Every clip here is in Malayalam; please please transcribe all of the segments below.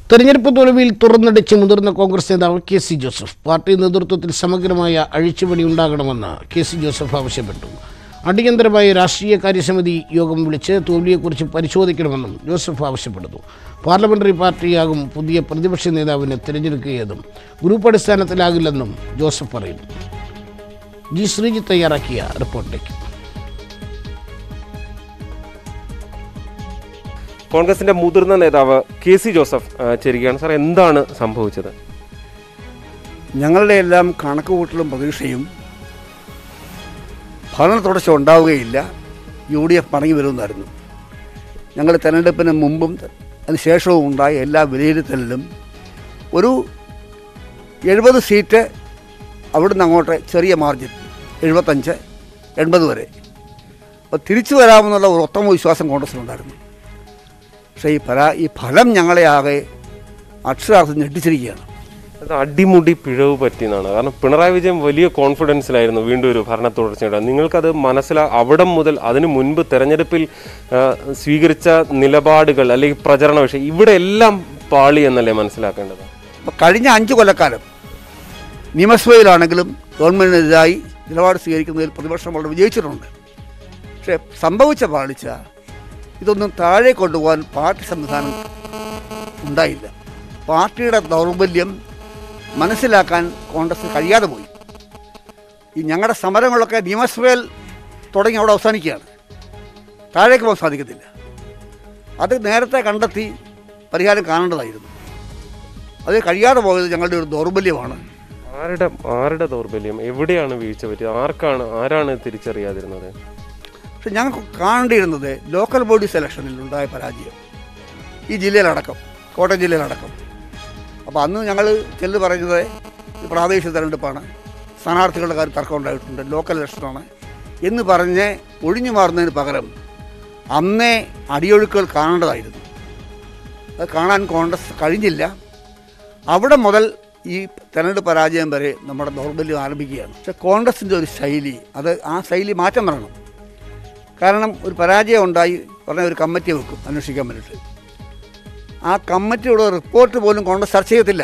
തെരഞ്ഞെടുപ്പ് തോൽവിയിൽ തുറന്നടിച്ച് മുതിർന്ന കോൺഗ്രസ് നേതാവ് കെ സി ജോസഫ് പാർട്ടി നേതൃത്വത്തിൽ സമഗ്രമായ അഴിച്ചുപണി ഉണ്ടാകണമെന്ന് കെ സി ജോസഫ് ആവശ്യപ്പെട്ടു അടിയന്തരമായ രാഷ്ട്രീയ കാര്യസമിതി യോഗം വിളിച്ച് തോൽവിയെക്കുറിച്ച് പരിശോധിക്കണമെന്നും ജോസഫ് ആവശ്യപ്പെടുന്നു പാർലമെന്ററി പാർട്ടിയാകും പുതിയ പ്രതിപക്ഷ നേതാവിനെ തിരഞ്ഞെടുക്കുകയെന്നും ഗ്രൂപ്പ് അടിസ്ഥാനത്തിലാകില്ലെന്നും ജോസഫ് പറയുന്നു ജി ശ്രീജിത്ത് തയ്യാറാക്കിയ റിപ്പോർട്ടിലേക്ക് കോൺഗ്രസിന്റെ മുതിർന്ന നേതാവ് കെ സി ജോസഫ് ആ, ചേരുകയാണ് സാർ എന്താണ് സംഭവിച്ചത് ഞങ്ങളുടെ എല്ലാം കണക്കുകൂട്ടലും പ്രതീക്ഷയും ഭരണ തുടർച്ച ഉണ്ടാവുകയില്ല യു ഡി എഫ് മടങ്ങി വരുമെന്നായിരുന്നു ഞങ്ങൾ തെരഞ്ഞെടുപ്പിന് മുമ്പും അതിന് ശേഷവും ഉണ്ടായ എല്ലാ വിലയിരുത്തലിലും ഒരു എഴുപത് സീറ്റ് അവിടുന്ന് അങ്ങോട്ട് ചെറിയ മാർജിൻ എഴുപത്തഞ്ച് എൺപത് വരെ അപ്പോൾ തിരിച്ചു വരാമെന്നുള്ള ഒരു ഉത്തമ വിശ്വാസം കോൺഗ്രസിനുണ്ടായിരുന്നു പക്ഷേ ഈ പരാ ഈ ഫലം ഞങ്ങളെ ആകെ അക്ഷരാർത്ഥം ഞെട്ടിച്ചിരിക്കുകയാണ് അത് അടിമുടി പിഴവ് പറ്റിയെന്നാണ് കാരണം പിണറായി വിജയൻ വലിയ കോൺഫിഡൻസിലായിരുന്നു വീണ്ടും ഒരു ഭരണ തുടർച്ചയുടെ നിങ്ങൾക്കത് മനസ്സിലാ അവിടെ മുതൽ അതിനു മുൻപ് തെരഞ്ഞെടുപ്പിൽ ആ, സ്വീകരിച്ച നിലപാടുകൾ അല്ലെങ്കിൽ പ്രചരണ വിഷയം ഇവിടെ എല്ലാം പാളി എന്നല്ലേ മനസ്സിലാക്കേണ്ടത് അപ്പോൾ കഴിഞ്ഞ അഞ്ച് കൊല്ലക്കാലം നിയമസഭയിലാണെങ്കിലും ഗവൺമെൻറ്റിനെതിരായി നിലപാട് സ്വീകരിക്കുന്നതിൽ പ്രതിപക്ഷം വളരെ വിജയിച്ചിട്ടുണ്ട് പക്ഷേ സംഭവിച്ച പാളിച്ച ഇതൊന്നും താഴെ കൊണ്ടുപോകാൻ പാർട്ടി സംവിധാനം ഉണ്ടായില്ല പാർട്ടിയുടെ ദൗർബല്യം മനസ്സിലാക്കാൻ കോൺഗ്രസ് കഴിയാതെ പോയി ഈ ഞങ്ങളുടെ സമരങ്ങളൊക്കെ നിയമസഭയിൽ തുടങ്ങി അവിടെ അവസാനിക്കുകയാണ് താഴേക്ക് പോകാൻ സാധിക്കത്തില്ല അത് നേരത്തെ കണ്ടെത്തി പരിഹാരം കാണേണ്ടതായിരുന്നു അത് കഴിയാതെ പോയത് ഞങ്ങളുടെ ഒരു ദൗർബല്യമാണ് ആരുടെ ആരുടെ ദൗർബല്യം എവിടെയാണ് വീഴ്ച പറ്റിയത് ആർക്കാണ് ആരാണ് തിരിച്ചറിയാതിരുന്നത് പക്ഷെ ഞങ്ങൾക്ക് കാണേണ്ടിയിരുന്നത് ലോക്കൽ ബോഡി സെലക്ഷനിൽ ഉണ്ടായ പരാജയം ഈ ജില്ലയിലടക്കം കോട്ടയം ജില്ലയിലടക്കം അപ്പോൾ അന്ന് ഞങ്ങൾ ചെല്ല് പറയുന്നത് ഇത് പ്രാദേശിക തെരഞ്ഞെടുപ്പാണ് സ്ഥാനാർത്ഥികളുടെ കാര്യം തർക്കം ഉണ്ടായിട്ടുണ്ട് ലോക്കൽ ഇലക്ഷനാണ് എന്ന് പറഞ്ഞ് ഒഴിഞ്ഞു മാറുന്നതിന് പകരം അന്നേ അടിയൊഴുക്കുകൾ കാണേണ്ടതായിരുന്നു അത് കാണാൻ കോൺഗ്രസ് കഴിഞ്ഞില്ല അവിടെ മുതൽ ഈ തെരഞ്ഞെടുപ്പ് പരാജയം വരെ നമ്മുടെ ദൗർബല്യം ആരംഭിക്കുകയാണ് പക്ഷെ കോൺഗ്രസിൻ്റെ ഒരു ശൈലി അത് ആ ശൈലി മാറ്റം വരണം കാരണം ഒരു പരാജയം ഉണ്ടായി പറഞ്ഞ ഒരു കമ്മിറ്റി വെക്കും അന്വേഷിക്കാൻ വേണ്ടിയിട്ട് ആ കമ്മിറ്റിയുടെ റിപ്പോർട്ട് പോലും കോൺഗ്രസ് ചർച്ച ചെയ്യത്തില്ല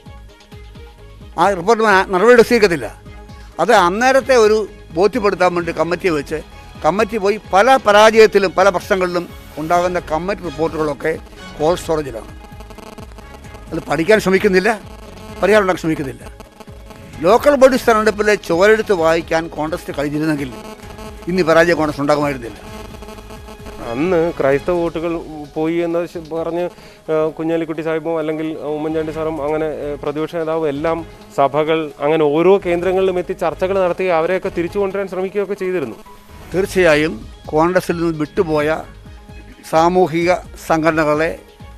ആ റിപ്പോർട്ട് നടപടി സ്വീകരിക്കത്തില്ല അത് അന്നേരത്തെ ഒരു ബോധ്യപ്പെടുത്താൻ വേണ്ടി കമ്മിറ്റിയെ വെച്ച് കമ്മിറ്റി പോയി പല പരാജയത്തിലും പല പ്രശ്നങ്ങളിലും ഉണ്ടാകുന്ന കമ്മിറ്റി റിപ്പോർട്ടുകളൊക്കെ കോൾഡ് സ്റ്റോറേജിലാണ് അത് പഠിക്കാൻ ശ്രമിക്കുന്നില്ല പരിഹാരം ഉണ്ടാക്കാൻ ശ്രമിക്കുന്നില്ല ലോക്കൽ ബോഡി തെരഞ്ഞെടുപ്പിലെ ചുവരെടുത്ത് വായിക്കാൻ കോൺഗ്രസിന് കഴിഞ്ഞിരുന്നെങ്കിൽ ഇന്ന് ഈ പരാജയ കോൺഗ്രസ് ഉണ്ടാകുമായിരുന്നില്ല അന്ന് ക്രൈസ്തവ വോട്ടുകൾ പോയി എന്ന് ശ- പറഞ്ഞ് ആ, കുഞ്ഞാലിക്കുട്ടി സാഹിബും അല്ലെങ്കിൽ ഉമ്മൻചാണ്ടി സാറും അങ്ങനെ ആ, പ്രതിപക്ഷ നേതാവും എല്ലാം സഭകൾ അങ്ങനെ ഓരോ കേന്ദ്രങ്ങളിലും എത്തി ചർച്ചകൾ നടത്തി അവരെയൊക്കെ തിരിച്ചു കൊണ്ടുവരാൻ ശ്രമിക്കുകയൊക്കെ ചെയ്തിരുന്നു തീർച്ചയായും കോൺഗ്രസിൽ നിന്ന് വിട്ടുപോയ സാമൂഹിക സംഘടനകളെ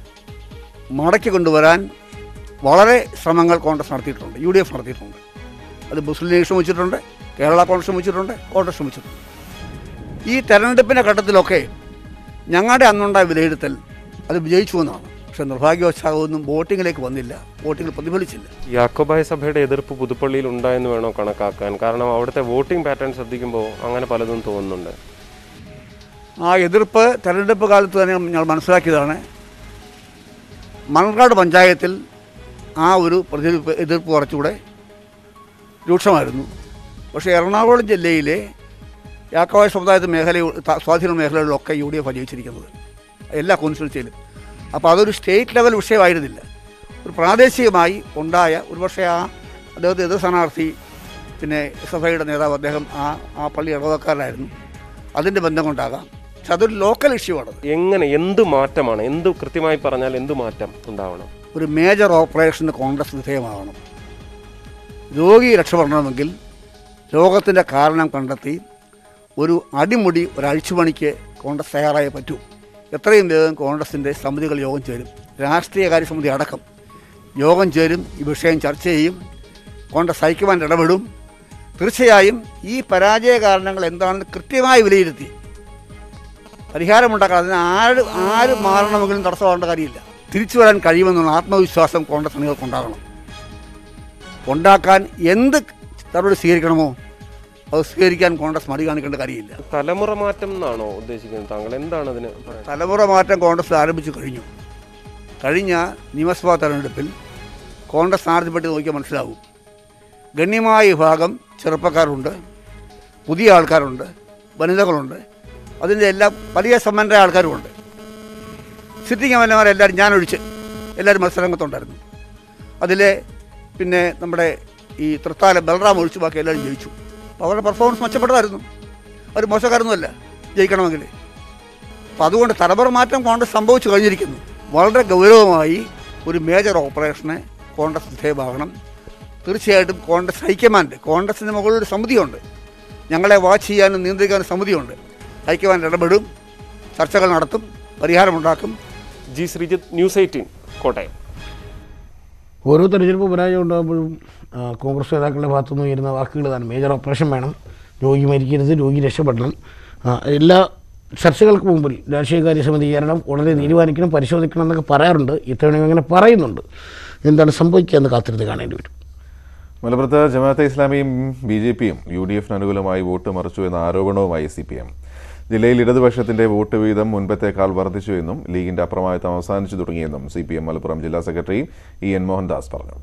മടക്കി കൊണ്ടുവരാൻ വളരെ ശ്രമങ്ങൾ കോൺഗ്രസ് നടത്തിയിട്ടുണ്ട് യു ഡി എഫ് നടത്തിയിട്ടുണ്ട് അത് മുസ്ലിം ലീഗ് ശ്രമിച്ചിട്ടുണ്ട് കേരള കോൺഗ്രസ് ശ്രമിച്ചിട്ടുണ്ട് കോൺഗ്രസ് ശ്രമിച്ചിട്ടുണ്ട് ഈ തെരഞ്ഞെടുപ്പിൻ്റെ ഘട്ടത്തിലൊക്കെ ഞങ്ങളുടെ അന്നുണ്ടായ വിലയിരുത്തൽ അത് വിജയിച്ചു എന്നാണ് പക്ഷേ നിർഭാഗ്യവശാതൊന്നും വോട്ടിങ്ങിലേക്ക് വന്നില്ല വോട്ടിങ്ങിൽ പ്രതിഫലിച്ചില്ല യാക്കോബായ സഭയുടെ എതിർപ്പ് പുതുപ്പള്ളിയിൽ ഉണ്ടായെന്ന് വേണോ കണക്കാക്കാൻ കാരണം അവിടുത്തെ വോട്ടിംഗ് പാറ്റേൺ ശ്രദ്ധിക്കുമ്പോൾ അങ്ങനെ പലതും തോന്നുന്നുണ്ട് ആ എതിർപ്പ് തെരഞ്ഞെടുപ്പ് കാലത്ത് തന്നെ ഞങ്ങൾ മനസ്സിലാക്കിയതാണ് മണർക്കാട് പഞ്ചായത്തിൽ ആ ഒരു പ്രതിനിധി എതിർപ്പ് കുറച്ചുകൂടെ രൂക്ഷമായിരുന്നു പക്ഷേ എറണാകുളം ജില്ലയിലെ യാക്കോയ സമുദായത്തെ മേഖല സ്വാധീന മേഖലകളിലൊക്കെ യു ഡി എഫ് ജയിച്ചിരിക്കുന്നത് എല്ലാ കോൺസ്റ്റിറ്റ്യൻസിയിലും അപ്പോൾ അതൊരു സ്റ്റേറ്റ് ലെവൽ വിഷയമായിരുന്നില്ല ഒരു പ്രാദേശികമായി ഉണ്ടായ ഒരുപക്ഷെ ആ അദ്ദേഹത്തെ എതിർ സ്ഥാനാർത്ഥി പിന്നെ എസ് എഫ് ഐയുടെ നേതാവ് അദ്ദേഹം ആ ആ പള്ളി ഇടവക്കാരനായിരുന്നു അതിൻ്റെ ബന്ധം കൊണ്ടാകാം പക്ഷെ അതൊരു ലോക്കൽ ഇഷ്യൂ ആണ് എങ്ങനെ എന്ത് മാറ്റമാണ് എന്ത് കൃത്യമായി പറഞ്ഞാൽ എന്ത് മാറ്റം ഉണ്ടാവണം ഒരു മേജർ ഓപ്പറേഷന് കോൺഗ്രസ് വിധേയമാകണം രോഗി രക്ഷപ്പെടണമെങ്കിൽ രോഗത്തിൻ്റെ കാരണം കണ്ടെത്തി ഒരു അടിമുടി ഒരു അഴിച്ചുപണിക്ക് കോൺഗ്രസ് തയ്യാറായേ പറ്റൂ എത്രയും വേഗം കോൺഗ്രസിൻ്റെ സമിതികൾ യോഗം ചേരും രാഷ്ട്രീയ കാര്യസമിതി അടക്കം യോഗം ചേരും ഈ വിഷയം ചർച്ച ചെയ്യും കോൺഗ്രസ് ഹൈക്കമാൻഡ് ഇടപെടും തീർച്ചയായും ഈ പരാജയ കാരണങ്ങൾ എന്താണെന്ന് കൃത്യമായി വിലയിരുത്തി പരിഹാരമുണ്ടാക്കാൻ അതിന് ആര് ആര് മാറണമെങ്കിലും തടസ്സമാകേണ്ട കാര്യമില്ല തിരിച്ചു വരാൻ കഴിയുമെന്നുള്ള ആത്മവിശ്വാസം കോൺഗ്രസ് അണികൾക്കുണ്ടാകണം ഉണ്ടാക്കാൻ എന്ത് നടപടി സ്വീകരിക്കണമോ അത് സ്വീകരിക്കാൻ കോൺഗ്രസ് മടി കാണിക്കേണ്ട കാര്യമില്ല തലമുറ മാറ്റം എന്നാണോ ഉദ്ദേശിക്കുന്നത് താങ്കൾ എന്താണ് അതിന് പറയുന്നത് തലമുറ മാറ്റം കോൺഗ്രസ് ആരംഭിച്ചു കഴിഞ്ഞു കഴിഞ്ഞ നിയമസഭാ തെരഞ്ഞെടുപ്പിൽ കോൺഗ്രസ് സ്ഥാനാർത്ഥി പറ്റി നോക്കിയാൽ മനസ്സിലാവും ഗണ്യമായ വിഭാഗം ചെറുപ്പക്കാരുണ്ട് പുതിയ ആൾക്കാരുണ്ട് വനിതകളുണ്ട് അതിൻ്റെ എല്ലാം വലിയ സമ്പന്നരായ ആൾക്കാരുമുണ്ട് സിറ്റിംഗ് എം എൽ എമാരെല്ലാവരും ഞാനൊഴിച്ച് എല്ലാവരും മത്സരരംഗത്തുണ്ടായിരുന്നു അതിലെ പിന്നെ നമ്മുടെ ഈ തൃത്താല ബലറാം ഒഴിച്ച് ബാക്കി എല്ലാവരും ജയിച്ചു അപ്പോൾ അവരുടെ പെർഫോമൻസ് മെച്ചപ്പെട്ടതായിരുന്നു അവർ മോശക്കാരൊന്നുമല്ല ജയിക്കണമെങ്കിൽ അപ്പം അതുകൊണ്ട് തലമുറ മാറ്റം കോൺഗ്രസ് സംഭവിച്ചു കഴിഞ്ഞിരിക്കുന്നു വളരെ ഗൗരവമായി ഒരു മേജർ ഓപ്പറേഷനെ കോൺഗ്രസ് വിധേയമാകണം തീർച്ചയായിട്ടും കോൺഗ്രസ് ഹൈക്കമാൻഡ് കോൺഗ്രസിന് മുകളിൽ ഒരു സമിതിയുണ്ട് ഞങ്ങളെ വാച്ച് ചെയ്യാനും നിയന്ത്രിക്കാനും സമിതിയുണ്ട് ഹൈക്കമാൻഡ് ഇടപെടും ചർച്ചകൾ നടത്തും പരിഹാരമുണ്ടാക്കും G Sreejith news eighteen Kottayam ഓരോ തെരഞ്ഞെടുപ്പ് പരാജയം ഉണ്ടാകുമ്പോഴും ആ, കോൺഗ്രസ് നേതാക്കളുടെ ഭാഗത്തുനിന്ന് ഉയരുന്ന വാക്കുകൾ തന്നെ മേജർ ഓപ്പറേഷൻ വേണം രോഗി മരിക്കരുത് രോഗി രക്ഷപ്പെടണം ആ, എല്ലാ ചർച്ചകൾക്ക് മുമ്പിൽ രാഷ്ട്രീയകാര്യ സമിതി ചേരണം ഉടനെ തീരുമാനിക്കണം പരിശോധിക്കണം എന്നൊക്കെ പറയാറുണ്ട് ഇത്തവണയും അങ്ങനെ പറയുന്നുണ്ട് എന്താണ് സംഭവിക്കുക എന്ന് കാത്തിരുന്ന് കാണേണ്ടി വരും മലപ്പുറത്ത് ജമാഅത്തെ ഇസ്ലാമിയും ബി ജെ പിയും യു ഡി എഫിന് അനുകൂലമായി വോട്ട് മറിച്ചു എന്ന ആരോപണവുമായി സി പി എം ജില്ലയിൽ ഇടതുപക്ഷത്തിന്റെ വോട്ട് വീതം മുൻപത്തേക്കാൾ വർദ്ധിച്ചു എന്നും ലീഗിന്റെ അപ്രമാദിത്വം അവസാനിച്ചു തുടങ്ങിയെന്നും സി പി എം മലപ്പുറം ജില്ലാ സെക്രട്ടറി ഇ എൻ മോഹൻദാസ് പറഞ്ഞു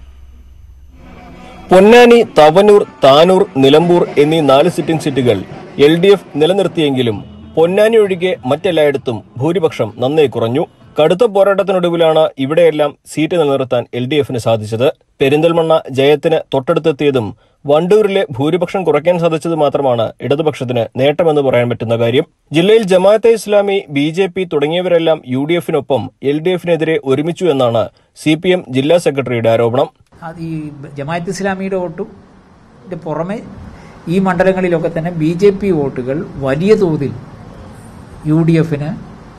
പൊന്നാനി തവനൂർ താനൂർ നിലമ്പൂർ എന്നീ നാല് സിറ്റിംഗ് സീറ്റുകൾ എൽ ഡി എഫ് നിലനിർത്തിയെങ്കിലും പൊന്നാനി ഒഴികെ മറ്റെല്ലായിടത്തും ഭൂരിപക്ഷം നന്നേ കുറഞ്ഞു കടുത്ത പോരാട്ടത്തിനൊടുവിലാണ് ഇവിടെയെല്ലാം സീറ്റ് നിലനിർത്താൻ എൽ ഡി എഫിന് സാധിച്ചത് പെരിന്തൽമണ്ണ ജയത്തിന് തൊട്ടടുത്തെത്തിയതും വണ്ടൂരിലെ ഭൂരിപക്ഷം കുറയ്ക്കാൻ സാധിച്ചത് മാത്രമാണ് ഇടതുപക്ഷത്തിന് നേട്ടമെന്ന് പറയാൻ പറ്റുന്ന കാര്യം ജില്ലയിൽ Jamaate Islami B J P തുടങ്ങിയവരെല്ലാം യു ഡി എഫിനൊപ്പം എൽ ഡി എഫിനെതിരെ ഒരുമിച്ചു എന്നാണ് സി പി എം ജില്ലാ സെക്രട്ടറിയുടെ ആരോപണം അത് ഈ ജമാഅത്ത് ഇസ്ലാമിയുടെ വോട്ടും ഇതിന്റെ പുറമെ ഈ മണ്ഡലങ്ങളിലൊക്കെ തന്നെ ബി ജെ പി വോട്ടുകൾ വലിയ തോതിൽ യു ഡി എഫിന്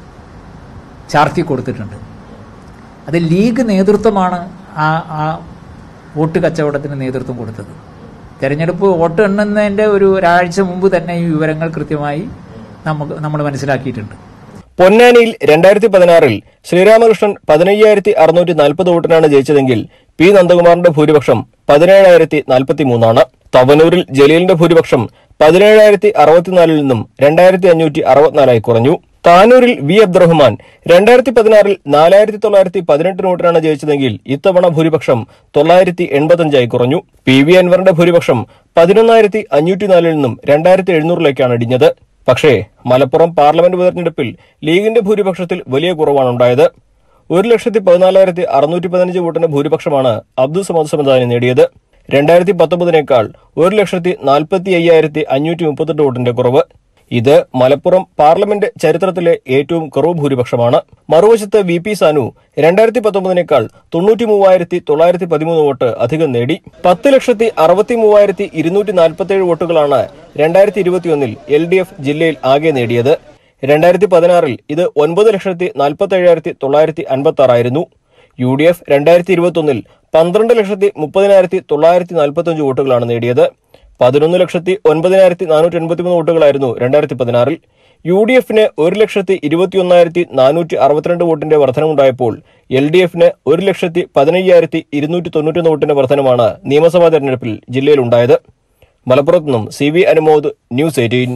ചാർത്തി കൊടുത്തിട്ടുണ്ട് അത് ലീഗ് നേതൃത്വമാണ് ആ ആ വോട്ട് കച്ചവടത്തിന് നേതൃത്വം കൊടുത്തത് തെരഞ്ഞെടുപ്പ് വോട്ട് എണ്ണുന്നതിൻ്റെ ഒരു ഒരാഴ്ച മുമ്പ് തന്നെ ഈ വിവരങ്ങൾ കൃത്യമായി നമുക്ക് നമ്മൾ മനസ്സിലാക്കിയിട്ടുണ്ട് പൊന്നാനിയിൽ രണ്ടായിരത്തി പതിനാറിൽ ശ്രീരാമകൃഷ്ണൻ പതിനയ്യായിരത്തി അറുന്നൂറ്റി നാൽപ്പത് വോട്ടിനാണ് ജയിച്ചതെങ്കിൽ പി നന്ദകുമാറിന്റെ ഭൂരിപക്ഷം പതിനേഴായിരത്തി നാൽപ്പത്തി മൂന്നാണ് തവനൂരിൽ ജലീലിന്റെ ഭൂരിപക്ഷം പതിനേഴായിരത്തി അറുപത്തിനാലിൽ നിന്നും രണ്ടായിരത്തി അഞ്ഞൂറ്റി അറുപത്തിനാലായി കുറഞ്ഞു താനൂരിൽ വി അബ്ദുറഹ്മാൻ രണ്ടായിരത്തി പതിനാറിൽ നാലായിരത്തി തൊള്ളായിരത്തി പതിനെട്ട് വോട്ടിനാണ് ജയിച്ചതെങ്കിൽ ഇത്തവണ ഭൂരിപക്ഷം തൊള്ളായിരത്തി എൺപത്തഞ്ചായി കുറഞ്ഞു പി വി അൻവറിന്റെ ഭൂരിപക്ഷം പതിനൊന്നായിരത്തി അഞ്ഞൂറ്റിനാലിൽ നിന്നും രണ്ടായിരത്തി എഴുന്നൂറിലേക്കാണ് ഇടിഞ്ഞത് പക്ഷേ മലപ്പുറം പാർലമെന്റ് ഉപതെരഞ്ഞെടുപ്പിൽ ലീഗിന്റെ ഭൂരിപക്ഷത്തിൽ വലിയ കുറവാണുണ്ടായത് ഒരു ലക്ഷത്തി പതിനാലായിരത്തി അറുന്നൂറ്റി പതിനഞ്ച് വോട്ടിന്റെ ഭൂരിപക്ഷമാണ് അബ്ദുൾ സമദ് സമദാനി നേടിയത് രണ്ടായിരത്തി പത്തൊമ്പതിനേക്കാൾ ഒരു ലക്ഷത്തി നാൽപ്പത്തി അയ്യായിരത്തി അഞ്ഞൂറ്റി മുപ്പത്തെട്ട് വോട്ടിന്റെ കുറവ് ഇത് മലപ്പുറം പാർലമെന്റ് ചരിത്രത്തിലെ ഏറ്റവും കുറവ് ഭൂരിപക്ഷമാണ് മറുവശത്ത് വി പി സാനു രണ്ടായിരത്തി പത്തൊമ്പതിനേക്കാൾ തൊണ്ണൂറ്റി മൂവായിരത്തി തൊള്ളായിരത്തി പതിമൂന്ന് വോട്ട് അധികം നേടി പത്ത് ലക്ഷത്തി അറുപത്തി മൂവായിരത്തി ഇരുന്നൂറ്റി നാൽപ്പത്തേഴ് വോട്ടുകളാണ് രണ്ടായിരത്തി ഇരുപത്തിയൊന്നിൽ എൽ ഡി എഫ് ജില്ലയിൽ ആകെ നേടിയത് രണ്ടായിരത്തി പതിനാറിൽ ഇത് ഒൻപത് ലക്ഷത്തി നാൽപ്പത്തി ഏഴായിരത്തി തൊള്ളായിരത്തി അൻപത്തി ആറായിരുന്നു യു ഡി എഫ് രണ്ടായിരത്തി ഇരുപത്തൊന്നിൽ പന്ത്രണ്ട് ലക്ഷത്തി മുപ്പതിനായിരത്തി തൊള്ളായിരത്തി നാൽപ്പത്തഞ്ച് വോട്ടുകളാണ് നേടിയത് പതിനൊന്ന് ലക്ഷത്തി ഒൻപതിനായിരത്തി നാനൂറ്റി എൺപത്തിമൂന്ന് വോട്ടുകളായിരുന്നു രണ്ടായിരത്തി പതിനാറിൽ യു ഡി എഫിന് ഒരു ലക്ഷത്തി ഇരുപത്തിയൊന്നായിരത്തി നാനൂറ്റി അറുപത്തിരണ്ട് വോട്ടിന്റെ വർധനമുണ്ടായപ്പോൾ എൽ ഡി എഫിന് ഒരു ലക്ഷത്തി പതിനയ്യായിരത്തി ഇരുന്നൂറ്റി തൊണ്ണൂറ്റൊന്ന് വോട്ടിന്റെ വർധനമാണ് നിയമസഭാ തെരഞ്ഞെടുപ്പിൽ ജില്ലയിലുണ്ടായത് മലപ്പുറത്ത് നിന്നും C V Anumod news eighteen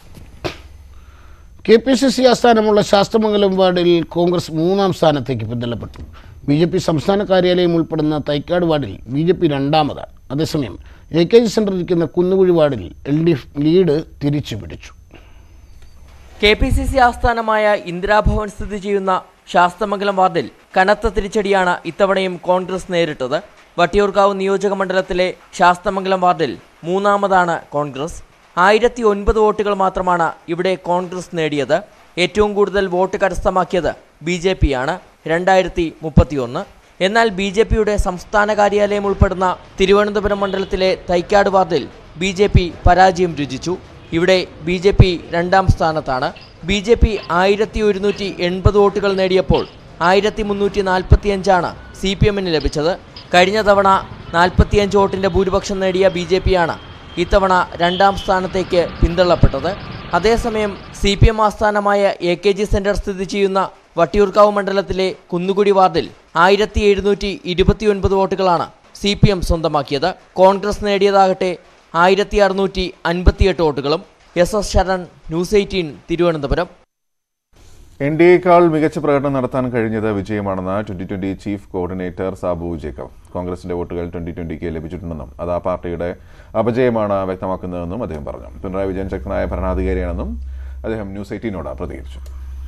K P C C ആസ്ഥാനമുള്ള ശാസ്ത്രമംഗലം വാർഡിൽ കോൺഗ്രസ് മൂന്നാം സ്ഥാനത്തേക്ക് പിന്തള്ളപ്പെട്ടു ബി ജെ പി സംസ്ഥാന കാര്യാലയം ഉൾപ്പെടുന്ന തൈക്കാട് വാർഡിൽ ബി ജെ പി രണ്ടാമതാണ് അതേസമയം എ കെ ജി സെൻ്റർ ഇരിക്കുന്ന കുന്നുകുഴി വാർഡിൽ എൽ ഡി എഫ് ലീഡ് തിരിച്ചു പിടിച്ചു കെ പി സി സി ആസ്ഥാനമായ ഇന്ദിരാഭവൻ സ്ഥിതി ചെയ്യുന്ന ശാസ്തമംഗലം വാർഡിൽ കനത്ത തിരിച്ചടിയാണ് ഇത്തവണയും കോൺഗ്രസ് നേരിട്ടത് വട്ടിയൂർക്കാവ് നിയോജക മണ്ഡലത്തിലെ ശാസ്തമംഗലം വാർഡിൽ മൂന്നാമതാണ് കോൺഗ്രസ് ആയിരത്തി ഒൻപത് വോട്ടുകൾ മാത്രമാണ് ഇവിടെ കോൺഗ്രസ് നേടിയത് ഏറ്റവും കൂടുതൽ വോട്ട് കരസ്ഥമാക്കിയത് ബി ജെ പിയാണ് രണ്ടായിരത്തി മുപ്പത്തിയൊന്ന് എന്നാൽ ബി ജെ പിയുടെ സംസ്ഥാന കാര്യാലയം ഉൾപ്പെടുന്ന തിരുവനന്തപുരം മണ്ഡലത്തിലെ തൈക്കാട് വാർഡിൽ ബി ജെ പി പരാജയം രുചിച്ചു ഇവിടെ ബി ജെ പി രണ്ടാം സ്ഥാനത്താണ് ബി ജെ പി ആയിരത്തി ഒരുന്നൂറ്റി എൺപത് വോട്ടുകൾ നേടിയപ്പോൾ ആയിരത്തി മുന്നൂറ്റി നാൽപ്പത്തിയഞ്ചാണ് സി പി എമ്മിന് ലഭിച്ചത് കഴിഞ്ഞ തവണ നാൽപ്പത്തിയഞ്ച് വോട്ടിൻ്റെ ഭൂരിപക്ഷം നേടിയ ബി ജെ പിയാണ് ഇത്തവണ രണ്ടാം സ്ഥാനത്തേക്ക് പിന്തള്ളപ്പെട്ടത് അതേസമയം സി പി എം ആസ്ഥാനമായ എ കെ ജി സെൻറ്റർ സ്ഥിതി ചെയ്യുന്ന വട്ടിയൂർക്കാവ് മണ്ഡലത്തിലെ കുന്നുകുടി വാർഡിൽ ആയിരത്തി എഴുന്നൂറ്റി ഇരുപത്തിയൊൻപത് വോട്ടുകളാണ് സി പി എം സ്വന്തമാക്കിയത് കോൺഗ്രസ് നേടിയതാകട്ടെ ആയിരത്തി അറുന്നൂറ്റി അൻപത്തിയെട്ട് വോട്ടുകളും S S Saran news eighteen Thiruvananthapuram N D എക്കാൾ മികച്ച പ്രകടനം നടത്താൻ കഴിഞ്ഞത് വിജയമാണെന്ന് twenty twenty chief coordinator Sabu Jacob കോൺഗ്രസിന്റെ വോട്ടുകൾ ട്വന്റി ട്വന്റിക്ക് ലഭിച്ചിട്ടുണ്ടെന്നും അത് ആ പാർട്ടിയുടെ അപജയമാണ് വ്യക്തമാക്കുന്നതെന്നും അദ്ദേഹം പറഞ്ഞു പിണറായി വിജയൻ ശക്തനായ ഭരണാധികാരിയാണെന്നും അദ്ദേഹം ന്യൂസ് എയ്റ്റീനോട് പ്രതികരിച്ചു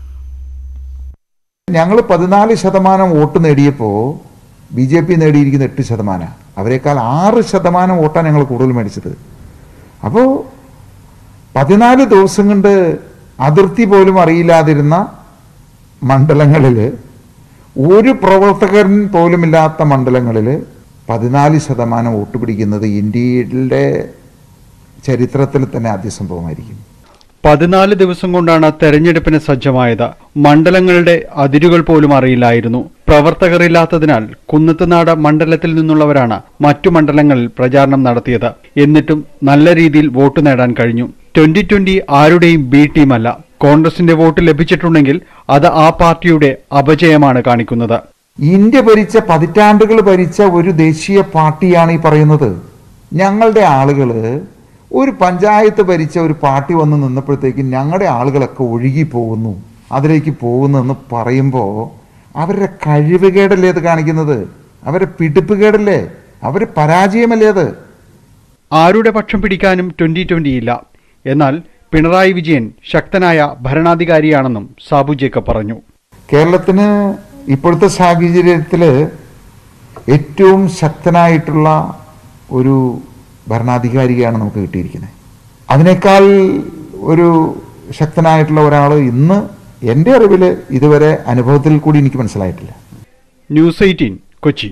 ഞങ്ങൾ പതിനാല് ശതമാനം വോട്ട് നേടിയപ്പോൾ ബി ജെ പി നേടിയിരിക്കുന്ന എട്ട് ശതമാനം അവരെക്കാൾ ആറ് ശതമാനം വോട്ടാണ് ഞങ്ങൾ കൂടുതൽ മേടിച്ചത് അപ്പോൾ പതിനാല് ദിവസം കൊണ്ട് അതിർത്തി പോലും അറിയില്ലാതിരുന്ന മണ്ഡലങ്ങളിൽ ഒരു പ്രവർത്തകൻ പോലും ഇല്ലാത്ത മണ്ഡലങ്ങളിൽ പതിനാല് ശതമാനം വോട്ട് പിടിക്കുന്നത് ഇന്ത്യയുടെ ചരിത്രത്തിൽ തന്നെ ആദ്യ സംഭവമായിരിക്കും പതിനാല് ദിവസം കൊണ്ടാണ് തെരഞ്ഞെടുപ്പിന് സജ്ജമായത് മണ്ഡലങ്ങളുടെ അതിരുകൾ പോലും അറിയില്ലായിരുന്നു പ്രവർത്തകരില്ലാത്തതിനാൽ കുന്നത്തുനാട് മണ്ഡലത്തിൽ നിന്നുള്ളവരാണ് മറ്റു മണ്ഡലങ്ങളിൽ പ്രചാരണം നടത്തിയത് എന്നിട്ടും നല്ല രീതിയിൽ വോട്ട് നേടാൻ കഴിഞ്ഞു ട്വന്റി ട്വന്റി ആരുടെയും ബി ടീമല്ല കോൺഗ്രസിന്റെ വോട്ട് ലഭിച്ചിട്ടുണ്ടെങ്കിൽ അത് ആ പാർട്ടിയുടെ അപജയമാണ് കാണിക്കുന്നത് ഇന്ത്യ ഭരിച്ച പതിറ്റാണ്ടുകൾ ഭരിച്ച ഒരു ദേശീയ പാർട്ടിയാണ് ഈ പറയുന്നത് ഞങ്ങളുടെ ആളുകൾ ഒരു പഞ്ചായത്ത് ഭരിച്ച ഒരു പാർട്ടി വന്ന് നിന്നപ്പോഴത്തേക്കും ഞങ്ങളുടെ ആളുകളൊക്കെ ഒഴുകി പോകുന്നു അതിലേക്ക് പോകുന്നു എന്ന് പറയുമ്പോൾ അവരുടെ കഴിവുകേടല്ലേ അത് കാണിക്കുന്നത് അവരുടെ പിടിപ്പുകേടല്ലേ അവരുടെ പരാജയമല്ലേ അത് ആരുടെ പക്ഷം പിടിക്കാനും ട്വന്റി ട്വന്റി ഇല്ല എന്നാൽ പിണറായി വിജയൻ ശക്തനായ ഭരണാധികാരിയാണെന്നും സാബു ജേക്കബ് പറഞ്ഞു കേരളത്തിന് ഇപ്പോഴത്തെ സാഹചര്യത്തിൽ ഏറ്റവും ശക്തനായിട്ടുള്ള ഒരു ഭരണാധികാരിയാണ് നമുക്ക് കിട്ടിയിരിക്കുന്നത് അതിനേക്കാൾ ഒരു ശക്തനായിട്ടുള്ള ഒരാൾ ഇന്ന് എൻ്റെ അറിവിൽ ഇതുവരെ അനുഭവത്തിൽ കൂടി എനിക്ക് മനസ്സിലായിട്ടില്ല news eighteen Kochi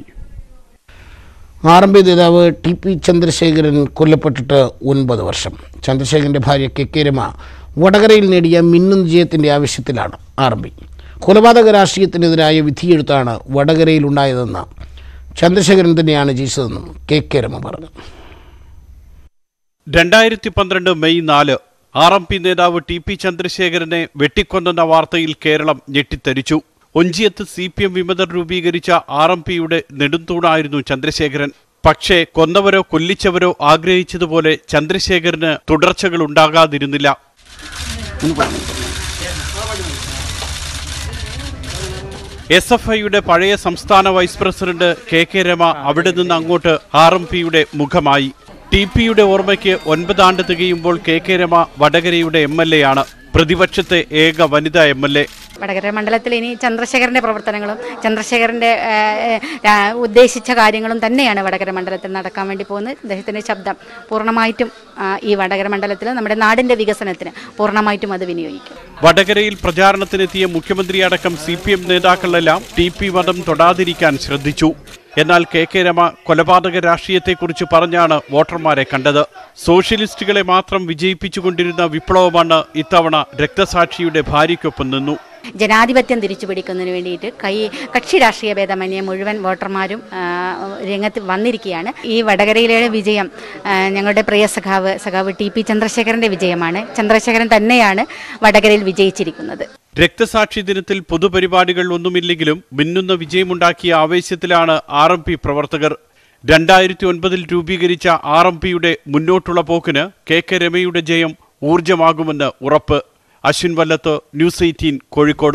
R M P നേതാവ് ടി പി ചന്ദ്രശേഖരൻ കൊല്ലപ്പെട്ടിട്ട് ഒൻപത് വർഷം ചന്ദ്രശേഖരൻ്റെ ഭാര്യ കെ കെ രമ വടകരയിൽ നേടിയ മിന്നും വിജയത്തിൻ്റെ ആവശ്യത്തിലാണ് ആർ എം പി കൊലപാതക രാഷ്ട്രീയത്തിനെതിരായ വിധിയെഴുത്താണ് വടകരയിൽ ഉണ്ടായതെന്ന് ചന്ദ്രശേഖരൻ തന്നെയാണ് ജയിച്ചതെന്നും കെ കെ രമ പറഞ്ഞു രണ്ടായിരത്തി പന്ത്രണ്ട് മെയ് നാല് ആർ എം പി നേതാവ് ടി പി ചന്ദ്രശേഖരനെ വെട്ടിക്കൊന്നെന്ന വാർത്തയിൽ കേരളം ഞെട്ടിത്തരിച്ചു ഒഞ്ചിയത്ത് സി പി എം വിമതർ രൂപീകരിച്ച ആർ എം പിയുടെ നെടുന്തൂണായിരുന്നു ചന്ദ്രശേഖരൻ പക്ഷേ കൊന്നവരോ കൊല്ലിച്ചവരോ ആഗ്രഹിച്ചതുപോലെ ചന്ദ്രശേഖരന് തുടർച്ചകൾ ഉണ്ടാകാതിരുന്നില്ല എസ് എഫ് ഐയുടെ പഴയ സംസ്ഥാന vice president K K Rema അവിടെ നിന്ന് അങ്ങോട്ട് ആർ എം പിയുടെ മുഖമായി ടി പിയുടെ ഓർമ്മയ്ക്ക് ഒൻപതാണ്ട് തികയുമ്പോൾ കെ കെ രമ വടകരയുടെ എം എൽ എ ആണ് പ്രതിപക്ഷത്തെ ഏക വനിതാ എം എൽ എ വടകര മണ്ഡലത്തിൽ ഇനി ചന്ദ്രശേഖരന്റെ പ്രവർത്തനങ്ങളും ചന്ദ്രശേഖരന്റെ ആ, ആ, ഉദ്ദേശിച്ച കാര്യങ്ങളും തന്നെയാണ് വടകര മണ്ഡലത്തിൽ നടക്കാൻ വേണ്ടി പോകുന്നത് അദ്ദേഹത്തിന്റെ ശബ്ദം പൂർണ്ണമായിട്ടും ആ, ഈ വടകര മണ്ഡലത്തിൽ നമ്മുടെ നാടിന്റെ വികസനത്തിന് പൂർണ്ണമായിട്ടും അത് വിനിയോഗിക്കും വടകരയിൽ പ്രചാരണത്തിനെത്തിയ മുഖ്യമന്ത്രി അടക്കം സി പി എം നേതാക്കളെല്ലാം ടി പി മതം തൊടാതിരിക്കാൻ ശ്രദ്ധിച്ചു എന്നാൽ കെ കെ രമ കൊലപാതക രാഷ്ട്രീയത്തെക്കുറിച്ച് പറഞ്ഞാണ് വോട്ടർമാരെ കണ്ടത് സോഷ്യലിസ്റ്റുകളെ മാത്രം വിജയിപ്പിച്ചുകൊണ്ടിരുന്ന വിപ്ലവമാണ് ഇത്തവണ രക്തസാക്ഷിയുടെ ഭാര്യയ്ക്കൊപ്പം നിന്നു ജനാധിപത്യം തിരിച്ചു പിടിക്കുന്നതിന് വേണ്ടിയിട്ട് കൈ കക്ഷി രാഷ്ട്രീയ ഭേദമന്യേ മുഴുവൻ വോട്ടർമാരും ആ, രംഗത്ത് വന്നിരിക്കുകയാണ് ഈ വടകരയിലെ വിജയം ആ, ഞങ്ങളുടെ പ്രിയ സഖാവ് സഖാവ് ടി പി ചന്ദ്രശേഖരന്റെ വിജയമാണ് ചന്ദ്രശേഖരൻ തന്നെയാണ് വടകരയിൽ വിജയിച്ചിരിക്കുന്നത് രക്തസാക്ഷി ദിനത്തിൽ പൊതുപരിപാടികൾ ഒന്നുമില്ലെങ്കിലും മിന്നുന്ന വിജയമുണ്ടാക്കിയ ആവേശത്തിലാണ് ആർ എം പി പ്രവർത്തകർ രണ്ടായിരത്തി ഒൻപതിൽ രൂപീകരിച്ച ആർ എം പിയുടെ മുന്നോട്ടുള്ള പോക്കിന് കെ കെ രമയുടെ ജയം ഊർജമാകുമെന്ന് ഉറപ്പ് അശ്വിൻ വല്ലത്ത് ന്യൂസ് എയ്റ്റീൻ കോഴിക്കോട്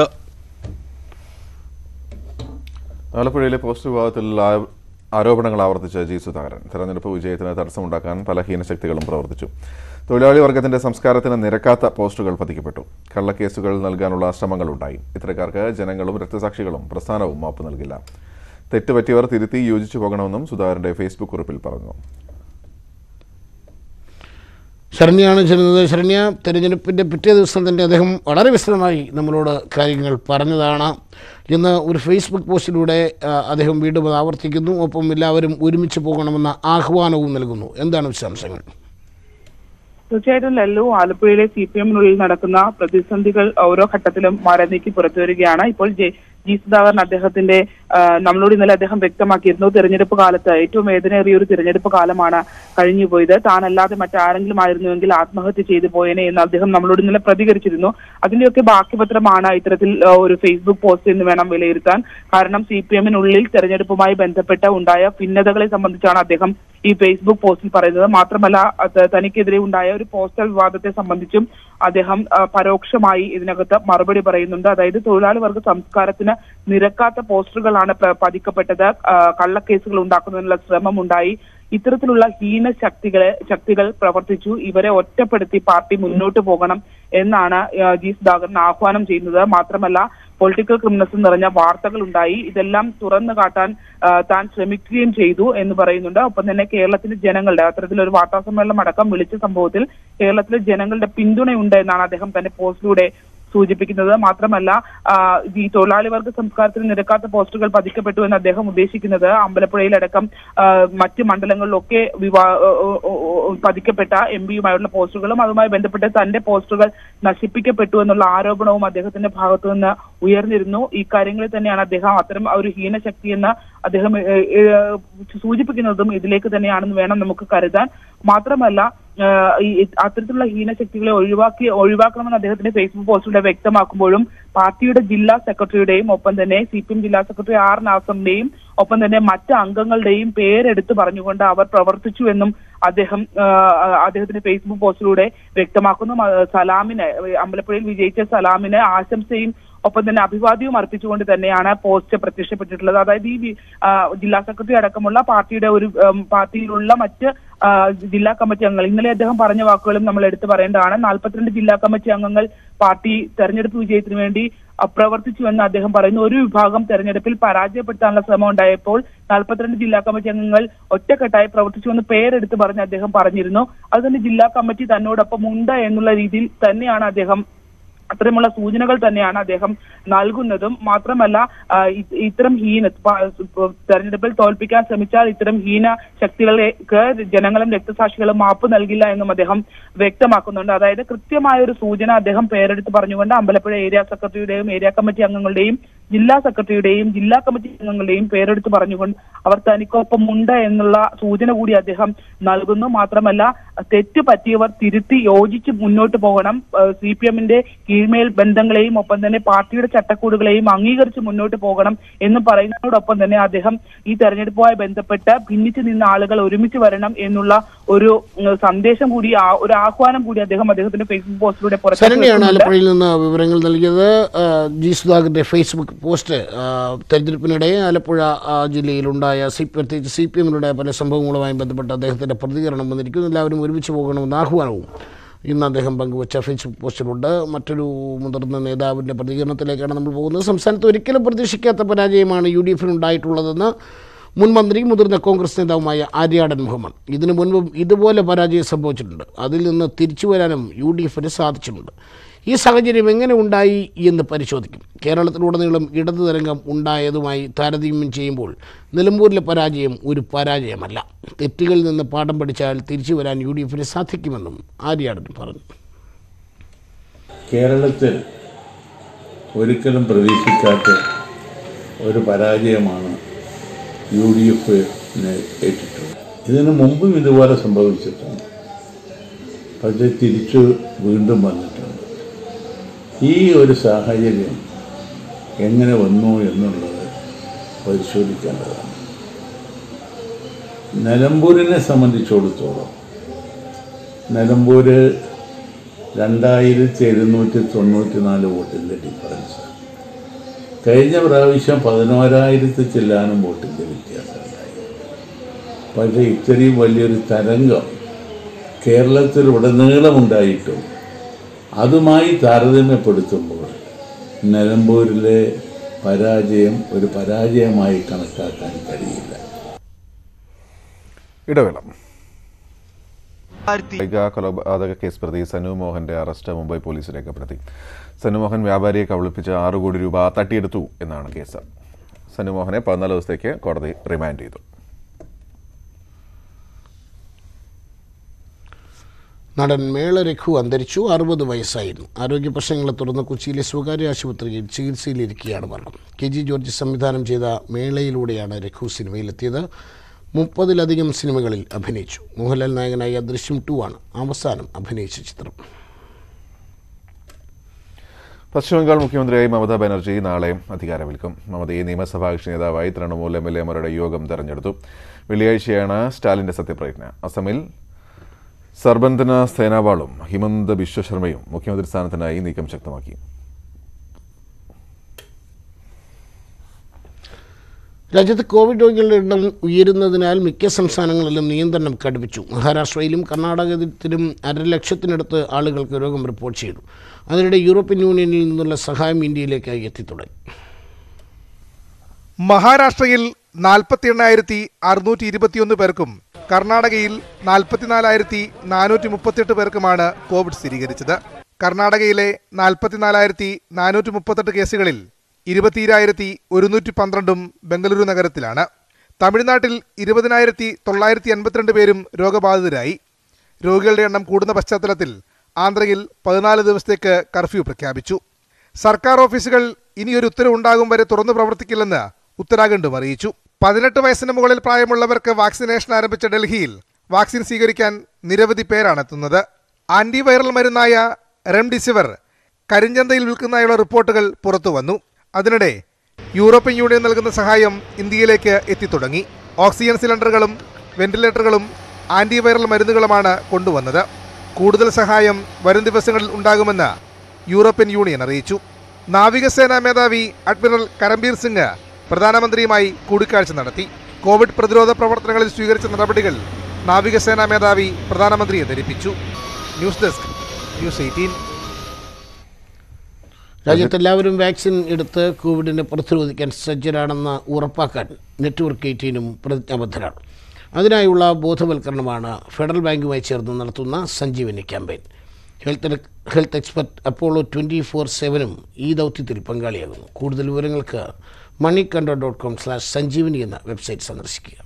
ആലപ്പുഴയിലെ പോസ്റ്റ് വിഭാഗത്തിൽ ആ- ആരോപണങ്ങൾ ആവർത്തിച്ച ജി സുധാകരൻ തെരഞ്ഞെടുപ്പ് വിജയത്തിന് തടസ്സമുണ്ടാക്കാൻ പല ഹീനശക്തികളും പ്രവർത്തിച്ചു തൊഴിലാളി വർഗത്തിന്റെ സംസ്കാരത്തിന് നിരക്കാത്ത പോസ്റ്റുകൾ പതിക്കപ്പെട്ടു കള്ളക്കേസുകൾ നൽകാനുള്ള ശ്രമങ്ങളുണ്ടായി ഇത്തരക്കാർക്ക് ജനങ്ങളും രക്തസാക്ഷികളും പ്രസ്ഥാനവും മാപ്പ് നൽകില്ല തെറ്റുപറ്റിയവർ തിരുത്തി യോജിച്ചു പോകണമെന്നും സുധാകരന്റെ ഫേസ്ബുക്ക് കുറിപ്പിൽ പറഞ്ഞു ശരണ്യാണ് ചെല്ലുന്നത് ശരണ്യ തെരഞ്ഞെടുപ്പിൻ്റെ പിറ്റേ ദിവസം തന്നെ അദ്ദേഹം വളരെ വിശദമായി നമ്മളോട് കാര്യങ്ങൾ പറഞ്ഞതാണ് ഇന്ന് ഒരു ഫേസ്ബുക്ക് പോസ്റ്റിലൂടെ ആ, അദ്ദേഹം വീണ്ടും അത് ആവർത്തിക്കുന്നു ഒപ്പം എല്ലാവരും ഒരുമിച്ച് പോകണമെന്ന ആഹ്വാനവും നൽകുന്നു എന്താണ് വിശദാംശങ്ങൾ തീർച്ചയായിട്ടും ലല്ലു ആലപ്പുഴയിലെ സി പി എമ്മിനുള്ളിൽ നടക്കുന്ന പ്രതിസന്ധികൾ ഓരോ ഘട്ടത്തിലും മരനീക്കി പുറത്തുവരികയാണ് ഇപ്പോൾ ജെ- ജി സുധാകരൻ അദ്ദേഹത്തിന്റെ ആ, നമ്മളോട് ഇന്നലെ അദ്ദേഹം വ്യക്തമാക്കിയിരുന്നു തിരഞ്ഞെടുപ്പ് കാലത്ത് ഏറ്റവും വേദനയേറിയ ഒരു തിരഞ്ഞെടുപ്പ് കാലമാണ് കഴിഞ്ഞുപോയത് താനല്ലാതെ മറ്റാരെങ്കിലും ആയിരുന്നുവെങ്കിൽ ആത്മഹത്യ ചെയ്തു പോയേനെ എന്ന് അദ്ദേഹം നമ്മളോട് ഇന്നലെ പ്രതികരിച്ചിരുന്നു അതിന്റെയൊക്കെ ബാക്കിപത്രമാണ് ഇത്തരത്തിൽ ആ, ഒരു ഫേസ്ബുക്ക് പോസ്റ്റ് എന്ന് വേണം വിലയിരുത്താൻ കാരണം സി പി എമ്മിനുള്ളിൽ തെരഞ്ഞെടുപ്പുമായി ബന്ധപ്പെട്ട് ഉണ്ടായ ഭിന്നതകളെ സംബന്ധിച്ചാണ് അദ്ദേഹം ഈ ഫേസ്ബുക്ക് പോസ്റ്റിൽ പറയുന്നത് മാത്രമല്ല അത് തനിക്കെതിരെ ഉണ്ടായ ഒരു പോസ്റ്റൽ വിവാദത്തെ സംബന്ധിച്ചും അദ്ദേഹം ആ, പരോക്ഷമായി ഇതിനകത്ത് മറുപടി പറയുന്നുണ്ട് അതായത് തൊഴിലാളി വർഗ സംസ്കാരത്തിന് നിരക്കാത്ത പോസ്റ്ററുകളാണ് പ്ര- പതിക്കപ്പെട്ടത് ആ, കള്ളക്കേസുകൾ ഉണ്ടാക്കുന്നതിനുള്ള ശ്രമമുണ്ടായി ഇത്തരത്തിലുള്ള ഹീന ശക്തികളെ ശക്തികൾ പ്രവർത്തിച്ചു ഇവരെ ഒറ്റപ്പെടുത്തി പാർട്ടി മുന്നോട്ട് പോകണം എന്നാണ് ആ, ജി സുധാകരൻ ആഹ്വാനം ചെയ്യുന്നത് മാത്രമല്ല പൊളിറ്റിക്കൽ ക്രിമിനൽസ് നിറഞ്ഞ വാർത്തകൾ ഉണ്ടായി ഇതെല്ലാം തുറന്നു കാട്ടാൻ ആ, താൻ ശ്രമിക്കുകയും ചെയ്തു എന്ന് പറയുന്നുണ്ട് ഒപ്പം തന്നെ കേരളത്തിലെ ജനങ്ങളുടെ അത്തരത്തിലൊരു വാർത്താ സമ്മേളനം അടക്കം വിളിച്ച സംഭവത്തിൽ കേരളത്തിലെ ജനങ്ങളുടെ പിന്തുണയുണ്ട് എന്നാണ് അദ്ദേഹം തന്റെ പോസ്റ്റിലൂടെ സൂചിപ്പിക്കുന്നത് മാത്രമല്ല ആ, ഈ തൊഴിലാളി വർഗ സംസ്കാരത്തിന് നിരക്കാത്ത പോസ്റ്ററുകൾ പതിക്കപ്പെട്ടു എന്ന് അദ്ദേഹം ഉദ്ദേശിക്കുന്നത് അമ്പലപ്പുഴയിലടക്കം ആ, മറ്റ് മണ്ഡലങ്ങളിലൊക്കെ വിവാ ഓ, ഓ, ഓ, ഓ, പതിക്കപ്പെട്ട എം പിയുമായുള്ള പോസ്റ്ററുകളും അതുമായി ബന്ധപ്പെട്ട് തന്റെ പോസ്റ്ററുകൾ നശിപ്പിക്കപ്പെട്ടു എന്നുള്ള ആരോപണവും അദ്ദേഹത്തിന്റെ ഭാഗത്തു നിന്ന് ഉയർന്നിരുന്നു ഈ കാര്യങ്ങളിൽ തന്നെയാണ് അദ്ദേഹം അത്തരം ആ ഒരു ഹീനശക്തി എന്ന് അദ്ദേഹം ഏ, ഏ, സൂചിപ്പിക്കുന്നതും ഇതിലേക്ക് തന്നെയാണെന്ന് വേണം നമുക്ക് കരുതാൻ മാത്രമല്ല ആ, ഈ അത്തരത്തിലുള്ള ഹീനശക്തികളെ ഒഴിവാക്കി ഒഴിവാക്കണമെന്ന് അദ്ദേഹത്തിന്റെ ഫേസ്ബുക്ക് പോസ്റ്റിലൂടെ വ്യക്തമാക്കുമ്പോഴും പാർട്ടിയുടെ ജില്ലാ സെക്രട്ടറിയുടെയും ഒപ്പം തന്നെ സി പി എം ജില്ലാ സെക്രട്ടറി ആർ നാസറിന്റെയും ഒപ്പം തന്നെ മറ്റ് അംഗങ്ങളുടെയും പേരെടുത്ത് പറഞ്ഞുകൊണ്ട് അവർ പ്രവർത്തിച്ചു എന്നും അദ്ദേഹം ആ, അദ്ദേഹത്തിന്റെ ഫേസ്ബുക്ക് പോസ്റ്റിലൂടെ വ്യക്തമാക്കുന്നു ആ, സലാമിന് അമ്പലപ്പുഴയിൽ വിജയിച്ച സലാമിന് ആശംസയും ഒപ്പം തന്നെ അഭിവാദ്യവും അർപ്പിച്ചുകൊണ്ട് തന്നെയാണ് പോസ്റ്റ് പ്രത്യക്ഷപ്പെട്ടിട്ടുള്ളത് അതായത് ഈ വി- ആ, ജില്ലാ സെക്രട്ടറി അടക്കമുള്ള പാർട്ടിയുടെ ഒരു ഉം, പാർട്ടിയിലുള്ള മറ്റ് ആ, ജില്ലാ കമ്മിറ്റി അംഗങ്ങൾ ഇന്നലെ അദ്ദേഹം പറഞ്ഞ വാക്കുകളും നമ്മൾ എടുത്തു പറയേണ്ടതാണ് നാൽപ്പത്തിരണ്ട് ജില്ലാ കമ്മിറ്റി അംഗങ്ങൾ പാർട്ടി തെരഞ്ഞെടുപ്പ് വിജയത്തിന് വേണ്ടി അ, പ്രവർത്തിച്ചു എന്ന് അദ്ദേഹം പറയുന്നു ഒരു വിഭാഗം തെരഞ്ഞെടുപ്പിൽ പരാജയപ്പെടുത്താനുള്ള ശ്രമം ഉണ്ടായപ്പോൾ നാൽപ്പത്തിരണ്ട് ജില്ലാ കമ്മിറ്റി അംഗങ്ങൾ ഒറ്റക്കെട്ടായി പ്രവർത്തിച്ചു എന്ന് പേരെടുത്ത് പറഞ്ഞ് അദ്ദേഹം പറഞ്ഞിരുന്നു അതുതന്നെ ജില്ലാ കമ്മിറ്റി തന്നോടൊപ്പം ഉണ്ട് എന്നുള്ള രീതിയിൽ തന്നെയാണ് അദ്ദേഹം അത്തരമുള്ള സൂചനകൾ തന്നെയാണ് അദ്ദേഹം നൽകുന്നതും മാത്രമല്ല ആ, ഇ- ഇത്തരം ഹീന പ- പ- തെരഞ്ഞെടുപ്പിൽ തോൽപ്പിക്കാൻ ശ്രമിച്ചാൽ ഇത്തരം ഹീന ശക്തികൾക്ക് ജനങ്ങളും രക്തസാക്ഷികളും മാപ്പ് നൽകില്ല എന്നും അദ്ദേഹം വ്യക്തമാക്കുന്നുണ്ട് അതായത് കൃത്യമായ ഒരു സൂചന അദ്ദേഹം പേരെടുത്ത് പറഞ്ഞുകൊണ്ട് അമ്പലപ്പുഴ ഏരിയ സെക്രട്ടറിയുടെയും ഏരിയ കമ്മിറ്റി അംഗങ്ങളുടെയും ജില്ലാ സെക്രട്ടറിയുടെയും ജില്ലാ കമ്മിറ്റി അംഗങ്ങളുടെയും പേരെടുത്ത് പറഞ്ഞുകൊണ്ട് അവർ തനിക്കൊപ്പം ഉണ്ട് എന്നുള്ള സൂചന കൂടി അദ്ദേഹം നൽകുന്നു മാത്രമല്ല തെറ്റ് പറ്റിയവർ തിരുത്തി യോജിച്ച് മുന്നോട്ട് പോകണം സി പി എമ്മിന്റെ കീഴ്മേൽ ബന്ധങ്ങളെയും ഒപ്പം തന്നെ പാർട്ടിയുടെ ചട്ടക്കൂടുകളെയും അംഗീകരിച്ച് മുന്നോട്ട് പോകണം എന്ന് പറയുന്നതോടൊപ്പം തന്നെ അദ്ദേഹം ഈ തെരഞ്ഞെടുപ്പുമായി ബന്ധപ്പെട്ട് ഭിന്നിച്ചു നിന്ന ആളുകൾ ഒരുമിച്ച് വരണം എന്നുള്ള ഒരു ഉം, സന്ദേശം കൂടി ആ- ഒരു ആഹ്വാനം കൂടി അദ്ദേഹം അദ്ദേഹത്തിന്റെ ഫേസ്ബുക്ക് പോസ്റ്റിലൂടെ പുറത്തേക്ക് ശരണ്യാണ് വെക്കുന്നുണ്ട്. ആലപ്പുഴയിൽ നിന്ന് വിവരങ്ങൾ നൽകിയത് ആ, ജി സുധാകരന്റെ ഫേസ്ബുക്ക് പോസ്റ്റ് ആ, തെരഞ്ഞെടുപ്പിനിടെ ആലപ്പുഴ ആ, ജില്ലയിലുണ്ടായ സി പ്രത്യേകിച്ച് സി പി എമ്മിലുണ്ടായ പല സംഭവങ്ങളുമായി ബന്ധപ്പെട്ട് അദ്ദേഹത്തിന്റെ പ്രതികരണം വന്നിരിക്കുന്നു എല്ലാവരും ഒരുമിച്ച് പോകണമെന്ന ആഹ്വാനവും ഇന്ന് അദ്ദേഹം പങ്കുവച്ച ഫേസ്ബുക്ക് പോസ്റ്റിലുണ്ട് മറ്റൊരു മുതിർന്ന നേതാവിൻ്റെ പ്രതികരണത്തിലേക്കാണ് നമ്മൾ പോകുന്നത് സംസ്ഥാനത്ത് ഒരിക്കലും പ്രതീക്ഷിക്കാത്ത പരാജയമാണ് യു ഡി എഫിനുണ്ടായിട്ടുള്ളതെന്ന് മുൻ മന്ത്രി മുതിർന്ന കോൺഗ്രസ് നേതാവുമായ ആര്യാടൻ മുഹമ്മദ് ഇതിനു മുൻപും ഇതുപോലെ പരാജയം സംഭവിച്ചിട്ടുണ്ട് അതിൽ നിന്ന് തിരിച്ചു വരാനും യു ഡി എഫിന് സാധിച്ചിട്ടുണ്ട് ഈ സാഹചര്യം എങ്ങനെ ഉണ്ടായി എന്ന് പരിശോധിക്കും കേരളത്തിലുടനീളം ഇടതു തരംഗം ഉണ്ടായതുമായി താരതമ്യം ചെയ്യുമ്പോൾ നിലമ്പൂരിലെ പരാജയം ഒരു പരാജയമല്ല തെറ്റുകളിൽ നിന്ന് പാഠം പഠിച്ചാൽ തിരിച്ചു വരാൻ യു ഡി എഫിന് സാധിക്കുമെന്നും ആര്യാടൻ പറഞ്ഞു കേരളത്തിൽ ഒരിക്കലും പ്രതീക്ഷിക്കാത്ത ഒരു പരാജയമാണ് യു ഡി എഫിന് ഏറ്റിട്ടുള്ളത് ഇതിനു മുമ്പും ഇതുപോലെ സംഭവിച്ചിട്ടുണ്ട് പക്ഷേ തിരിച്ചു വീണ്ടും വന്നിട്ടുണ്ട് ഈ ഒരു സാഹചര്യം എങ്ങനെ വന്നു എന്നുള്ളത് പരിശോധിക്കേണ്ടതാണ് നിലമ്പൂരിനെ സംബന്ധിച്ചിടത്തോളം നിലമ്പൂര് രണ്ടായിരത്തി എഴുന്നൂറ്റി തൊണ്ണൂറ്റി നാല് വോട്ടിൻ്റെ ഡിഫറൻസ് കഴിഞ്ഞ പ്രാവശ്യം പതിനോരായിരത്തി ചില്ലാനും വോട്ടിൻ്റെ വ്യത്യാസമുണ്ടായി പക്ഷേ ഇത്രയും വലിയൊരു തരംഗം കേരളത്തിൽ ഉടനീളമുണ്ടായിട്ടും അതുമായി താരതമ്യപ്പെടുത്തുമ്പോൾ നിലമ്പൂരിലെ പരാജയം ഒരു പരാജയമായി കണക്കാക്കാൻ കഴിയില്ല ഇടവേള വൈഗ കൊലപാതക കേസ് പ്രതി സനു മോഹന്റെ അറസ്റ്റ് മുംബൈ പോലീസ് രേഖപ്പെടുത്തി സനു മോഹൻ വ്യാപാരിയെ കബളിപ്പിച്ച് ആറ് കോടി രൂപ തട്ടിയെടുത്തു എന്നാണ് കേസ് സനു മോഹനെ പതിനാല് ദിവസത്തേക്ക് കോടതി റിമാൻഡ് ചെയ്തു നടൻ മേള രഘു അന്തരിച്ചു അറുപത് വയസ്സായിരുന്നു ആരോഗ്യ പ്രശ്നങ്ങളെ തുടർന്ന് കൊച്ചിയിലെ സ്വകാര്യ ആശുപത്രിയിൽ ചികിത്സയിലിരിക്കുകയാണ് മരണം കെ ജി ജോർജ് സംവിധാനം ചെയ്ത മേളയിലൂടെയാണ് രഘു സിനിമയിലെത്തിയത് മുപ്പതിലധികം സിനിമകളിൽ അഭിനയിച്ചു മോഹൻലാൽ നായകനായ ദൃശ്യം ടു ആണ് അവസാനം അഭിനയിച്ച ചിത്രം പശ്ചിമബംഗാൾ മുഖ്യമന്ത്രിയായി മമതാ ബാനർജി നാളെ അധികാരമേൽക്കും മമതയെ നിയമസഭാ കക്ഷി നേതാവായി തൃണമൂൽ എം എൽ എമാരുടെ യോഗം തെരഞ്ഞെടുത്തു വെള്ളിയാഴ്ചയാണ് സ്റ്റാലിന്റെ സത്യപ്രതിജ്ഞ അസമിൽ സർബന്ധന സേനാവാളും ഹിമന്ത ബിശ്വ ശർമ്മയും മുഖ്യമന്ത്രി സ്ഥാനത്തിനായി നീക്കം ശക്തമാക്കി രാജ്യത്ത് കോവിഡ് രോഗികളുടെ എണ്ണം ഉയരുന്നതിനാൽ മിക്ക സംസ്ഥാനങ്ങളിലും നിയന്ത്രണം കടുപ്പിച്ചു മഹാരാഷ്ട്രയിലും കർണാടകത്തിലും അരലക്ഷത്തിനടുത്ത് ആളുകൾക്ക് രോഗം റിപ്പോർട്ട് ചെയ്തു അതിനിടെ യൂറോപ്യൻ യൂണിയനിൽ നിന്നുള്ള സഹായം ഇന്ത്യയിലേക്കായി എത്തിത്തുടങ്ങി മഹാരാഷ്ട്രയിൽ നാൽപ്പത്തി എണ്ണായിരത്തി അറുന്നൂറ്റി ഇരുപത്തിയൊന്ന് പേർക്കും കർണാടകയിൽ നാൽപ്പത്തിനാലായിരത്തി നാനൂറ്റി മുപ്പത്തിയെട്ട് പേർക്കുമാണ് കോവിഡ് സ്ഥിരീകരിച്ചത് കർണാടകയിലെ നാൽപ്പത്തിനാലായിരത്തി നാനൂറ്റി മുപ്പത്തെട്ട് കേസുകളിൽ ഇരുപത്തിരായിരത്തി ഒരുന്നൂറ്റി പന്ത്രണ്ടും ബംഗളൂരു നഗരത്തിലാണ് തമിഴ്നാട്ടിൽ ഇരുപതിനായിരത്തി തൊള്ളായിരത്തി എൺപത്തിരണ്ട് പേരും രോഗബാധിതരായി രോഗികളുടെ എണ്ണം കൂടുന്ന പശ്ചാത്തലത്തിൽ ആന്ധ്രയിൽ പതിനാല് ദിവസത്തേക്ക് കർഫ്യൂ പ്രഖ്യാപിച്ചു സർക്കാർ ഓഫീസുകൾ ഇനിയൊരു ഉത്തരവുണ്ടാകും വരെ തുറന്നു പ്രവർത്തിക്കില്ലെന്ന് ഉത്തരാഖണ്ഡും അറിയിച്ചു പതിനെട്ട് വയസ്സിന് മുകളിൽ പ്രായമുള്ളവർക്ക് വാക്സിനേഷൻ ആരംഭിച്ച ഡൽഹിയിൽ വാക്സിൻ സ്വീകരിക്കാൻ നിരവധി പേരാണ് എത്തുന്നത് ആന്റിവൈറൽ മരുന്നായ റെംഡിസിവർ കരിഞ്ചന്തയിൽ വിൽക്കുന്നതായുള്ള റിപ്പോർട്ടുകൾ പുറത്തു വന്നു അതിനിടെ യൂറോപ്യൻ യൂണിയൻ നൽകുന്ന സഹായം ഇന്ത്യയിലേക്ക് എത്തിത്തുടങ്ങി ഓക്സിജൻ സിലിണ്ടറുകളും വെന്റിലേറ്ററുകളും ആന്റിവൈറൽ മരുന്നുകളുമാണ് കൊണ്ടുവന്നത് കൂടുതൽ സഹായം വരും ദിവസങ്ങളിൽ ഉണ്ടാകുമെന്ന് യൂറോപ്യൻ യൂണിയൻ അറിയിച്ചു നാവികസേനാ മേധാവി അഡ്മിറൽ കരംബീർ സിംഗ് പ്രധാനമന്ത്രിയുമായി കൂടിക്കാഴ്ച നടത്തി കോവിഡ് പ്രതിരോധ പ്രവർത്തനങ്ങളിൽ സ്വീകരിച്ച നടപടികൾ നാവികസേനാ മേധാവി പ്രധാനമന്ത്രിയെ ധരിപ്പിച്ചു ന്യൂസ് ഡെസ്ക് ന്യൂസ് എയ്റ്റീൻ രാജ്യത്തെല്ലാവരും വാക്സിൻ എടുത്ത് കോവിഡിനെ പ്രതിരോധിക്കാൻ സജ്ജരാണെന്ന് ഉറപ്പാക്കാൻ നെറ്റ്വർക്ക് എയ്റ്റീനും പ്രതിജ്ഞാബദ്ധരാണ് അതിനായുള്ള ബോധവൽക്കരണമാണ് ഫെഡറൽ ബാങ്കുമായി ചേർന്ന് നടത്തുന്ന Sanjeevani campaign health health expert Apollo twenty four സെവനും ഈ ദൗത്യത്തിൽ പങ്കാളിയാകുന്നു കൂടുതൽ വിവരങ്ങൾക്ക് മണി കണ്ടോ ഡോട്ട് കോം സ്ലാഷ് സഞ്ജീവനി എന്ന വെബ്സൈറ്റ് സന്ദർശിക്കുക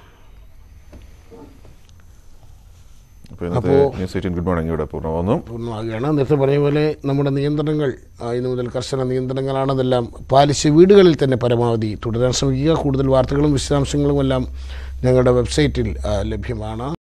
അപ്പോൾ ഇന്നത്തെ ന്യൂസ് എയ്റ്റീൻ ഗുഡ് മോർണിംഗ് ഇവിടെ പൂർണ്ണമാകുന്നു പൂർണ്ണമാകുകയാണ് നേരത്തെ പറഞ്ഞ പോലെ നമ്മുടെ നിയന്ത്രണങ്ങൾ ആ, ഇന്നു മുതൽ കർശന നിയന്ത്രണങ്ങളാണ് അതെല്ലാം പാലിച്ച് വീടുകളിൽ തന്നെ പരമാവധി തുടരാൻ ശ്രമിക്കുക കൂടുതൽ വാർത്തകളും വിശദാംശങ്ങളും എല്ലാം ഞങ്ങളുടെ വെബ്സൈറ്റിൽ ആ, ലഭ്യമാണ്